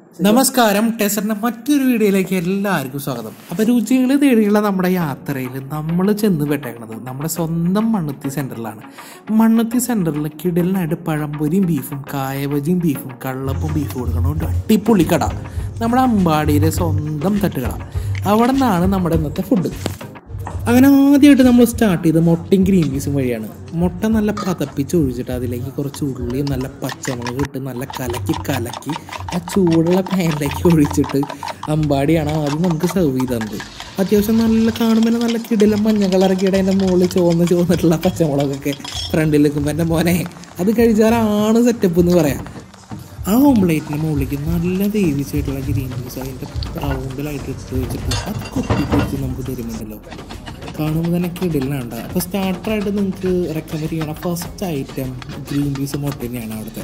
നമസ്കാരം ടെസറിന്റെ മറ്റൊരു വീഡിയോയിലേക്ക് എല്ലാവർക്കും സ്വാഗതം അപ്പൊ രുചികൾ തേടിയുള്ള നമ്മുടെ യാത്രയിൽ നമ്മൾ ചെന്ന് പെട്ടേക്കണത് നമ്മുടെ സ്വന്തം മണ്ണുത്തി സെന്ററിലാണ് മണ്ണുത്തി സെന്ററിൽ കിടലിനായിട്ട് പഴംപൊരിയും ബീഫും കായബജിയും ബീഫും കള്ളപ്പും ബീഫും കൊടുക്കണ ഒരു അട്ടിപ്പൊളി കട നമ്മുടെ അമ്പാടിയിലെ സ്വന്തം തട്ടുകട അവിടെ നിന്നാണ് നമ്മുടെ ഇന്നത്തെ ഫുഡ് അങ്ങനെ ആദ്യമായിട്ട് നമ്മൾ സ്റ്റാർട്ട് ചെയ്ത് മുട്ടയും ഗ്രീൻ പീസും വഴിയാണ് മുട്ട നല്ല പതപ്പിച്ച് ഒഴിച്ചിട്ട് അതിലേക്ക് കുറച്ച് ഉള്ളിയും നല്ല പച്ചമുളക് ഇട്ട് നല്ല കലക്കി കലക്കി ആ ചൂടുള്ള പാനിലേക്ക് ഒഴിച്ചിട്ട് അമ്പാടിയാണ് ആദ്യം നമുക്ക് സെർവ് ചെയ്ത് തന്നത് അത്യാവശ്യം നല്ല കാണുമ്പോൾ നല്ല കിടിലം മഞ്ഞ കളറൊക്കെ ഇട എൻ്റെ മുകളിൽ ചുവന്ന് ചുവന്നിട്ടുള്ള പച്ചമുളകൊക്കെ ഫ്രണ്ടിൽ നിൽക്കുമ്പോൾ എൻ്റെ മോനെ അത് കഴിച്ചാലാണ് സെറ്റപ്പ് എന്ന് പറയാം ആ ഓംലേറ്റിന് മുകളിലേക്ക് നല്ല വേവിച്ചിട്ടുള്ള ഗ്രീൻ പീസ് അതിൻ്റെ റൗണ്ടിലായിട്ട് ഇട്ട് വെച്ചിട്ട് അത് കൊത്തി കൊത്തി നമുക്ക് തരുന്നുണ്ടല്ലോ കാണുമ്പോൾ തന്നെ കിടിലുണ്ട് അപ്പോൾ സ്റ്റാർട്ടറായിട്ട് നിങ്ങൾക്ക് റെക്കമെൻഡ് ചെയ്യണ ഫസ്റ്റ് ഐറ്റം ഗ്രീൻ പീസ് മുട്ട തന്നെയാണ് അവിടുത്തെ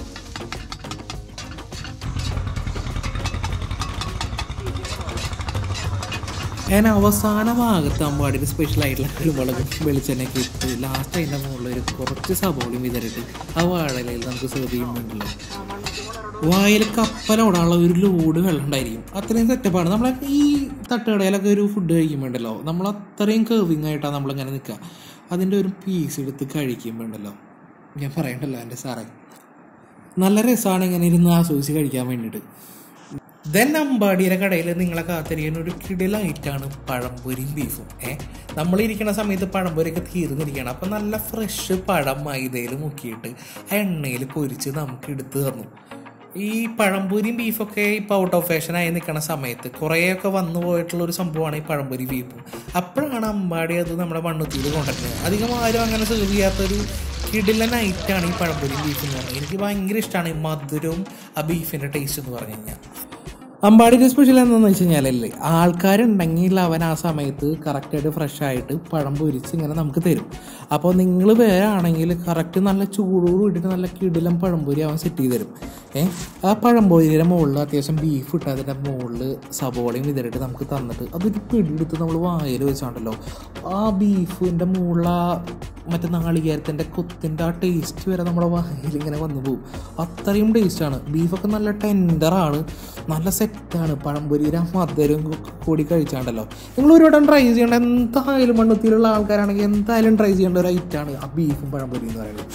ഞാൻ അവസാന ഭാഗത്ത് അമ്പാടിയിൽ സ്പെഷ്യൽ ആയിട്ടുള്ള കുരുമുളകും വെളിച്ചെണ്ണയൊക്കെ ഇട്ട് ലാസ്റ്റ് അതിൻ്റെ മുകളിൽ ഒരു കുറച്ച് സബോളയും വിതറിട്ട് ആ വാഴയിലയിൽ നമുക്ക് സെർവ് ചെയ്യുമ്പോണ്ടല്ലോ വായിൽ കപ്പലോടാനുള്ള ഒരു ലോഡ് വെള്ളം ഉണ്ടായിരിക്കും അത്രയും സെറ്റപ്പാണ് നമ്മളെ ഈ തട്ടുകടയിലൊക്കെ ഒരു ഫുഡ് കഴിക്കുമ്പോണ്ടല്ലോ നമ്മൾ അത്രയും കേവിങ് ആയിട്ടാണ് നമ്മളിങ്ങനെ നിൽക്കുക അതിൻ്റെ ഒരു പീസ് എടുത്ത് കഴിക്കുമ്പോണ്ടല്ലോ ഞാൻ പറയണ്ടല്ലോ എൻ്റെ സാറേ നല്ല രസമാണ് ഇങ്ങനെ ഇരുന്ന് ആസ്വദിച്ച് കഴിക്കാൻ വേണ്ടിയിട്ട് ദെൻ അമ്പാടിയുടെ കടയിൽ നിങ്ങളെ കാത്തിരിക്കുന്ന ഒരു കിടിലായിട്ടാണ് പഴംപൊരിയും ബീഫും ഏ നമ്മളിരിക്കുന്ന സമയത്ത് പഴംപൊരിയൊക്കെ തീർന്നിരിക്കുകയാണ് അപ്പം നല്ല ഫ്രഷ് പഴം മൈദയിൽ മുക്കിയിട്ട് ആ എണ്ണയിൽ പൊരിച്ച് നമുക്ക് എടുത്തു തന്നു ഈ പഴംപൊരിയും ബീഫൊക്കെ ഇപ്പോൾ ഔട്ട് ഓഫ് ഫാഷനായി നിൽക്കുന്ന സമയത്ത് കുറേയൊക്കെ വന്നു പോയിട്ടുള്ള ഒരു സംഭവമാണ് ഈ പഴംപൊരി ബീഫും അപ്പോഴാണ് അമ്പാടി അത് നമ്മുടെ മണ്ണുത്തിയിൽ കൊണ്ടുവരുന്നത് അധികം ആരും അങ്ങനെ സെർവ് ചെയ്യാത്തൊരു കിടിലൻ ഐറ്റാണ് ഈ പഴംപൊരിയും ബീഫും എന്ന് പറഞ്ഞാൽ എനിക്ക് ഭയങ്കര ഇഷ്ടമാണ് ഈ മധുരവും ആ ബീഫിൻ്റെ ടേസ്റ്റ് എന്ന് പറഞ്ഞു കഴിഞ്ഞാൽ അമ്പാടിയുടെ സ്പെഷ്യൽ എന്താണെന്ന് വെച്ച് കഴിഞ്ഞാലല്ലേ ആൾക്കാരുണ്ടെങ്കിൽ അവൻ ആ സമയത്ത് കറക്റ്റായിട്ട് ഫ്രഷ് ആയിട്ട് പഴം പൊരിച്ച് ഇങ്ങനെ നമുക്ക് തരും അപ്പോൾ നിങ്ങൾ വേറെ ആണെങ്കിൽ കറക്റ്റ് നല്ല ചൂടോട് കൂടിയിട്ട് നല്ല കിടിലം പഴംപൊരി അവൻ സെറ്റ് ചെയ്ത് തരും ഏ ആ പഴംപൊരിയുടെ മുകളിൽ അത്യാവശ്യം ബീഫ് ഇട്ട് അതിൻ്റെ മുകളിൽ സബോളയും ഇതിലിട്ട് നമുക്ക് തന്നിട്ട് അതൊരു പിടിയെടുത്ത് നമ്മൾ വായിൽ വെച്ചാണ്ടല്ലോ ആ ബീഫിൻ്റെ മുകളിൽ ആ മറ്റേ നാളികേരത്തിൻ്റെ കൊത്തിൻ്റെ ആ ടേസ്റ്റ് വരെ നമ്മുടെ വായിൽ ഇങ്ങനെ വന്നു പോകും അത്രയും ടേസ്റ്റാണ് ബീഫൊക്കെ നല്ല ടെൻഡറാണ് നല്ല സെറ്റാണ് പഴംപൊരിയുടെ മധുരം കൂടി കഴിച്ചാണ്ടല്ലോ നിങ്ങൾ ഒരു വട്ടം ട്രൈ ചെയ്യേണ്ട എന്തായാലും മണ്ണുത്തിയിലുള്ള ആൾക്കാരാണെങ്കിൽ എന്തായാലും ട്രൈ ചെയ്യേണ്ട ഒരു ഐറ്റാണ് ആ ബീഫും പഴംപൊരി എന്ന് പറയുന്നത്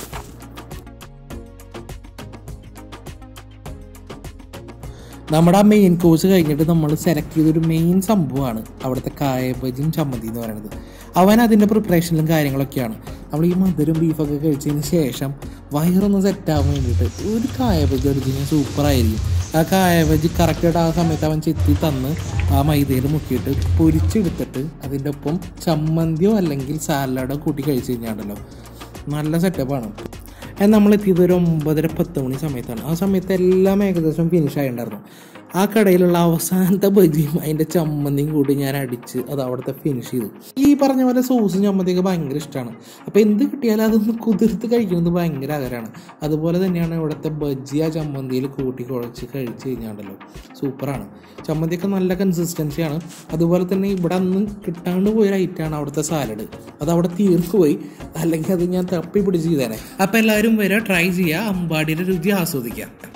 നമ്മുടെ ആ മെയിൻ കോഴ്സ് കഴിഞ്ഞിട്ട് നമ്മൾ സെലക്ട് ചെയ്തൊരു മെയിൻ സംഭവമാണ് അവിടുത്തെ കായബജിയും ചമ്മന്തി എന്ന് പറയുന്നത് അവൻ അതിൻ്റെ പ്രിപ്പറേഷനിലും കാര്യങ്ങളൊക്കെയാണ് നമ്മൾ ഈ മധുരം ബീഫൊക്കെ കഴിച്ചതിന് ശേഷം വയറൊന്ന് സെറ്റാകാൻ വേണ്ടിയിട്ട് ഒരു കായബജി അടിച്ച് കഴിഞ്ഞാൽ സൂപ്പറായിരിക്കും ആ കായബജി കറക്റ്റായിട്ട് ആ സമയത്ത് അവൻ ചെത്തി തന്ന് ആ മൈദയിൽ മുക്കിയിട്ട് പൊരിച്ചെടുത്തിട്ട് അതിൻ്റെ ഒപ്പം ചമ്മന്തിയോ അല്ലെങ്കിൽ സാലഡോ കൂട്ടി കഴിച്ച് കഴിഞ്ഞാണ്ടല്ലോ നല്ല സെറ്റപ്പാണ് നമ്മൾ എത്തിയത് ഒരു ഒമ്പതര പത്ത് മണി സമയത്താണ് ആ സമയത്ത് എല്ലാം ഏകദേശം ഫിനിഷ് ആയിട്ടുണ്ടായിരുന്നു ആ കടയിലുള്ള അവസാനത്തെ ബജിയും അതിൻ്റെ ചമ്മന്തിയും കൂടി ഞാൻ അടിച്ച് അത് അവിടുത്തെ ഫിനിഷ് ചെയ്തു ഈ പറഞ്ഞ പോലെ സോസും ചമ്മന്തിയൊക്കെ ഭയങ്കര ഇഷ്ടമാണ് അപ്പോൾ എന്ത് കിട്ടിയാലും അതൊന്ന് കുതിർത്ത് കഴിക്കുന്നത് ഭയങ്കര ആഗ്രഹമാണ് അതുപോലെ തന്നെയാണ് ഇവിടുത്തെ ബജി ആ ചമ്മന്തിയിൽ കൂട്ടി കുഴച്ച് കഴിച്ച് കഴിഞ്ഞാണ്ടല്ലോ സൂപ്പറാണ് ചമ്മന്തിയൊക്കെ നല്ല കൺസിസ്റ്റൻസിയാണ് അതുപോലെ തന്നെ ഇവിടെ അന്ന് കിട്ടാണ്ട് പോയൊരു ഐറ്റമാണ് അവിടുത്തെ സാലഡ് അത് അവിടെ തീർന്നു പോയി അല്ലെങ്കിൽ അത് ഞാൻ തപ്പി പിടിച്ച് ചെയ്തേനെ അപ്പോൾ എല്ലാവരും വരെ ട്രൈ ചെയ്യുക അമ്പാടിയുടെ രുചി ആസ്വദിക്കുക